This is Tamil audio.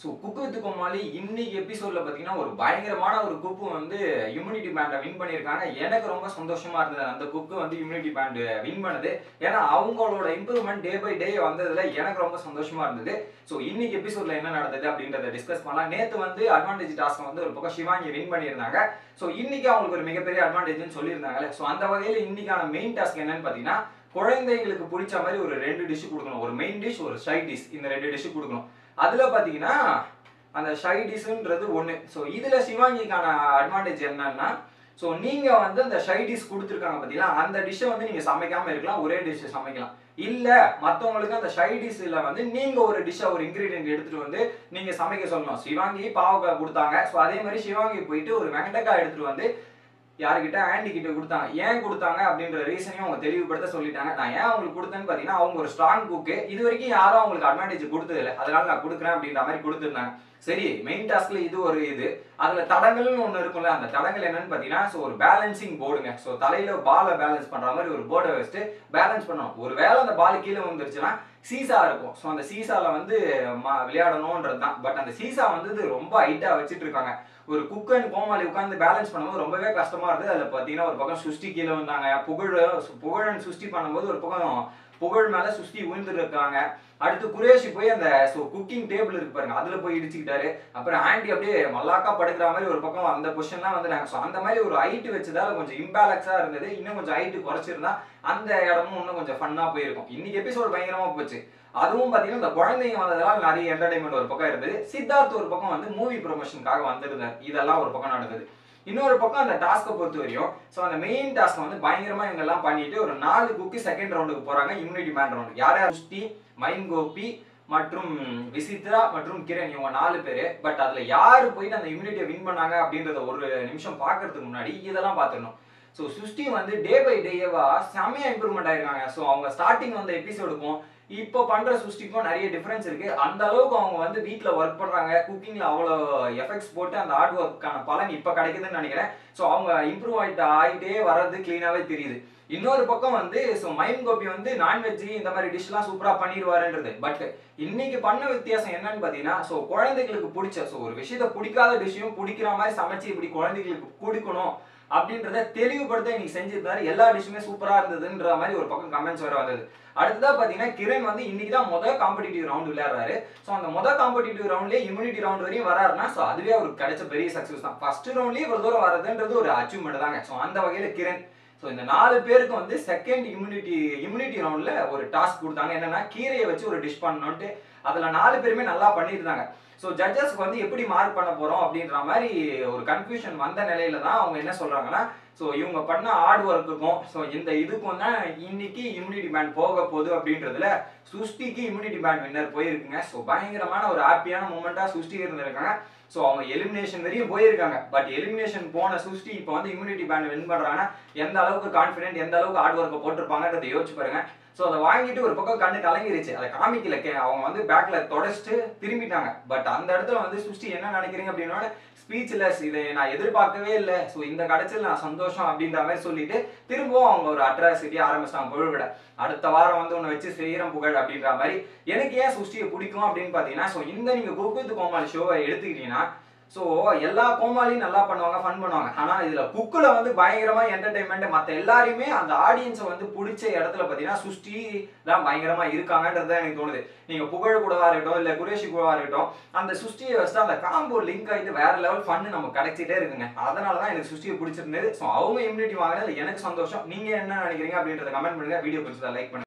ஸோ குக்கு வித் கோமாளி இன்னைக்கு எபிசோட்ல பார்த்தீங்கன்னா ஒரு பயங்கரமான ஒரு குப்பு வந்து இம்யூனிட்டி பேண்டை வின் பண்ணியிருக்காங்க எனக்கு ரொம்ப சந்தோஷமா இருந்தது அந்த குக்கு வந்து இம்யூனிட்டி பேண்டு வின் பண்ணுது ஏன்னா அவங்களோட இம்ப்ரூவ்மெண்ட் டே பை டே வந்ததுல எனக்கு ரொம்ப சந்தோஷமா இருந்தது ஸோ இன்னைக்கு எபிசோட்ல என்ன நடந்தது அப்படின்றத டிஸ்கஸ் பண்ணலாம் நேற்று வந்து அட்வான்டேஜ் டாஸ்க் வந்து ஒரு பக்கம் சிவாங்கி வின் பண்ணியிருந்தாங்க ஸோ இன்னைக்கு அவங்களுக்கு ஒரு மிகப்பெரிய அட்வான்டேஜ்னு சொல்லியிருந்தாங்கல்ல ஸோ அந்த வகையில் இன்னைக்கான மெயின் டாஸ்க் என்னன்னு பார்த்தீங்கன்னா குழந்தைங்களுக்கு பிடிச்ச மாதிரி ஒரு ரெண்டு டிஷ் கொடுக்கணும் ஒரு மெயின் டிஷ் ஒரு சைட் டிஷ் இந்த ரெண்டு டிஷ் கொடுக்கணும் அதுல பாத்தீங்கன்னா அந்த ஷை டிஷ்ன்றது ஒண்ணு ஸோ இதுல சிவாங்கிக்கான அட்வான்டேஜ் என்னன்னா ஸோ நீங்க வந்து அந்த ஷை டிஷ் கொடுத்துருக்காங்க பார்த்தீங்களா அந்த டிஷ்ஷை வந்து நீங்க சமைக்காம இருக்கலாம் ஒரே டிஷ் சமைக்கலாம் இல்ல மத்தவங்களுக்கு அந்த ஷை டிஷ்ல வந்து நீங்க ஒரு டிஷ்ஷை ஒரு இன்கிரீடியன்ட் எடுத்துட்டு வந்து நீங்க சமைக்க சொல்லணும் சிவாங்கி பாவக்காய் கொடுத்தாங்க ஸோ அதே மாதிரி சிவாங்கி போயிட்டு ஒரு வெண்டைக்காய் எடுத்துட்டு வந்து யாருக்கிட்ட ஆண்டி கிட்ட கொடுத்தாங்க ஏன் கொடுத்தாங்க அப்படின்ற ரீசனையும் அவங்க தெளிவுபடுத்த சொல்லிட்டாங்க நான் ஏன் அவங்களுக்கு கொடுத்தேன்னு பார்த்தீங்கன்னா அவங்க ஒரு ஸ்ட்ராங் குக்கு இது வரைக்கும் யாரும் அவங்களுக்கு அட்வான்டேஜ் கொடுத்ததில்ல அதனால நான் கொடுக்குறேன் அப்படின்ற மாதிரி கொடுத்துருந்தாங்க சரி மெயின் டாஸ்க்ல இது ஒரு இது அதுல தடங்கள்னு ஒன்று இருக்கும்ல அந்த தடங்கள் என்னன்னு பார்த்தீங்கன்னா ஸோ ஒரு பேலன்சிங் போர்டுங்க ஸோ தலையில பாலை பேலன்ஸ் பண்ற மாதிரி ஒரு போர்டை வச்சுட்டு பேலன்ஸ் பண்ணணும் ஒரு வேளை அந்த பால் கீழே வந்துருச்சுன்னா சீசா இருக்கும் ஸோ அந்த சீசால வந்து ம- விளையாடணுன்றது தான் பட் அந்த சீசா வந்து ரொம்ப ஹைட்டா வச்சுட்டு இருக்காங்க ஒரு குக்கன் கோமாளி உட்காந்து பேலன்ஸ் பண்ணும்போது ரொம்பவே கஷ்டமா இருந்தது அதுல பாத்தீங்கன்னா ஒரு பக்கம் சுஷ்டி கீழே வந்தாங்க புகழ் புகழன் சுஷ்டி பண்ணும்போது ஒரு பக்கம் புகழ் மேல சுஷ்டி விழுந்துருக்காங்க அடுத்து குரேஷி போய் அந்த ஸோ குக்கிங் டேபிள் இருக்கு பாருங்க அதுல போய் இடிச்சுக்கிட்டாரு அப்புறம் ஆண்டி அப்படியே மல்லாக்கா படுக்கிற மாதிரி ஒரு பக்கம் அந்த பொசிஷன்லாம் வந்துட்டாங்க ஸோ அந்த மாதிரி ஒரு ஹைட் வச்சதால கொஞ்சம் இம்பேலன்ஸா இருந்தது இன்னும் கொஞ்சம் ஹைட் குறைச்சிருந்தா அந்த இடமும் இன்னும் கொஞ்சம் ஃபன்னா போயிருக்கும் இன்னைக்கு எபிசோட் பயங்கரமா போச்சு அதுவும் பாத்தீங்கன்னா இந்த குழந்தைங்க வந்ததால நிறைய என்டர்டைன்மெண்ட் ஒரு பக்கம் இருந்தது சித்தார்த் ஒரு பக்கம் வந்து மூவி ப்ரொமோஷனுக்காக வந்திருந்தார் இதெல்லாம் ஒரு பக்கம் நடந்தது இன்னொரு பக்கம் அந்த டாஸ்க்கை பொறுத்த வரையும் ஸோ அந்த மெயின் டாஸ்க் வந்து பயங்கரமா இவங்க எல்லாம் பண்ணிட்டு ஒரு நாலு குக்கு செகண்ட் ரவுண்டுக்கு போறாங்க இம்யூனிட்டி மேன் ரவுண்ட் யார் யார் சுஷ்டி மைன் கோபி மற்றும் விசித்ரா மற்றும் கிரண் இவங்க நாலு பேர் பட் அதுல யாரு போயிட்டு அந்த இம்யூனிட்டியை வின் பண்ணாங்க அப்படின்றத ஒரு நிமிஷம் பார்க்கறதுக்கு முன்னாடி இதெல்லாம் பார்த்துடணும் ஸோ சுஷ்டி வந்து டே பை டேவா செமையா இம்ப்ரூவ்மெண்ட் ஆயிருக்காங்க ஸோ அவங்க ஸ்டார்டிங் வந்த எபிசோடுக்கும் இப்போ பண்ற சுஷ்டிக்கும் நிறைய டிஃபரன்ஸ் இருக்கு அந்த அளவுக்கு அவங்க வந்து வீட்ல ஒர்க் பண்றாங்க குக்கிங்ல அவ்வளோ எஃபெக்ட்ஸ் போட்டு அந்த ஹார்ட் ஒர்க்கான பலன் இப்போ கிடைக்குதுன்னு நினைக்கிறேன் ஸோ அவங்க இம்ப்ரூவ் ஆயிட்டு ஆயிட்டே வர்றது கிளீனாவே தெரியுது இன்னொரு பக்கம் வந்து ஸோ மைம் கோபி வந்து நான்வெஜ் இந்த மாதிரி டிஷ்லாம் சூப்பரா பண்ணிடுவாருன்றது பட் இன்னைக்கு பண்ண வித்தியாசம் என்னன்னு பார்த்தீங்கன்னா ஸோ குழந்தைகளுக்கு பிடிச்ச ஸோ ஒரு விஷயத்த பிடிக்காத டிஷ்ஷையும் பிடிக்கிற மாதிரி சமைச்சு இப்படி குழந்தைகளுக்கு கொடுக்கணும் அப்படின்றத தெளிவுபடுத்த இன்னைக்கு செஞ்சிருந்தாரு எல்லா டிஷ்ஷுமே சூப்பரா இருந்ததுன்ற மாதிரி ஒரு பக்கம் கமெண்ட்ஸ் வர வந்தது அடுத்ததா பாத்தீங்கன்னா கிரண் வந்து இன்னைக்கு தான் முதல் காம்படிட்டிவ் ரவுண்ட் விளையாடுறாரு ஸோ அந்த முதல் காம்படிட்டிவ் ரவுண்ட்லேயே இம்யூனிட்டி ரவுண்ட் வரையும் வராருன்னா ஸோ அதுவே அவருக்கு கிடைச்ச பெரிய சக்ஸஸ் தான் ஃபர்ஸ்ட் ரவுண்ட்லேயே இவ்வளவு தூரம் வரதுன்றது ஒரு அச்சீவ்மெண்ட் தாங்க ஸோ அந்த வகையில கிரண் ஸோ இந்த நாலு பேருக்கு வந்து செகண்ட் இம்யூனிட்டி இம்யூனிட்டி ரவுண்ட்ல ஒரு டாஸ்க் கொடுத்தாங்க என்னன்னா கீரையை வச்சு ஒரு டிஷ் பண்ணணும்ட்டு அதுல நாலு பேருமே நல்லா பண்ணியிருந்தாங்க ஸோ ஜட்ஜஸ்க்கு வந்து எப்படி மார்க் பண்ண போறோம் அப்படின்ற மாதிரி ஒரு கன்ஃபியூஷன் வந்த நிலையில தான் அவங்க என்ன சொல்றாங்கன்னா ஸோ இவங்க பண்ண ஹார்ட் ஒர்க்குக்கும் ஸோ இந்த இதுக்கும் தான் இன்னைக்கு இம்யூனிட்டி பேண்ட் போக போகுது அப்படின்றதுல சுஷ்டிக்கு இம்யூனிட்டி பேண்ட் வின்னர் போயிருக்குங்க ஸோ பயங்கரமான ஒரு ஹாப்பியான மூமெண்ட்டா சுஷ்டி இருந்திருக்காங்க ஸோ அவங்க எலிமினேஷன் வரையும் போயிருக்காங்க பட் எலிமினேஷன் போன சுஷ்டி இப்போ வந்து இம்யூனிட்டி பேண்ட் வின் பண்றாங்கன்னா எந்த அளவுக்கு கான்ஃபிடென்ட் எந்த அளவுக்கு ஹார்ட் ஒர்க்கை போட்டிருப்பாங்கன்றதை யோசிச்சு பாருங்க ஸோ அதை வாங்கிட்டு ஒரு பக்கம் கண்ணு கலங்கிருச்சு அதை காமிக்கல கே- அவங்க வந்து பேக்ல தொடச்சிட்டு திரும்பிட்டாங்க பட் அந்த இடத்துல வந்து சுஷ்டி என்ன நினைக்கிறீங்க அப்படின்னா ஸ்பீச்லெஸ் இதை நான் எதிர்பார்க்கவே இல்லை ஸோ இந்த கடைசியில் நான் சந்தோஷம் அப்படின்ற மாதிரி சொல்லிட்டு திரும்பவும் அவங்க ஒரு அட்ராசிட்டி ஆரம்பிச்சிட்டாங்க புகழ்விட அடுத்த வாரம் வந்து ஒன்று வச்சு செய்கிறோம் புகழ் அப்படின்ற மாதிரி எனக்கு ஏன் சுஷ்டியை பிடிக்கும் அப்படின்னு பார்த்தீங்கன்னா ஸோ இந்த நீங்கள் குக்குத்து கோமாளி ஷோவை எடுத்துக்கிட்டீங்கன்னா ஸோ எல்லா கோமாளியும் நல்லா பண்ணுவாங்க ஃபன் பண்ணுவாங்க ஆனால் இதில் குக்கில் வந்து பயங்கரமா என்டர்டைன்மெண்ட் மற்ற எல்லாரையுமே அந்த ஆடியன்ஸை வந்து பிடிச்ச இடத்துல பார்த்தீங்கன்னா சுஷ்டி தான் பயங்கரமா இருக்காங்கன்றது தான் எனக்கு தோணுது நீங்க புகழ் கூடவா இருக்கட்டும் இல்லை குரேஷி கூடவா இருக்கட்டும் அந்த சுஷ்டியை வச்சுட்டு அந்த காம்போ லிங்க் ஆகிட்டு வேற லெவல் ஃபன்னு நமக்கு கிடைச்சிட்டே இருக்குங்க அதனால தான் எனக்கு சுஷ்டியை பிடிச்சிருந்தது ஸோ அவங்க இம்யூனிட்டி வாங்கினது எனக்கு சந்தோஷம் நீங்க என்ன நினைக்கிறீங்க அப்படின்றத கமெண்ட் பண்ணுங்க வீடியோ பிடிச்சதா லைக் பண்ணுங்க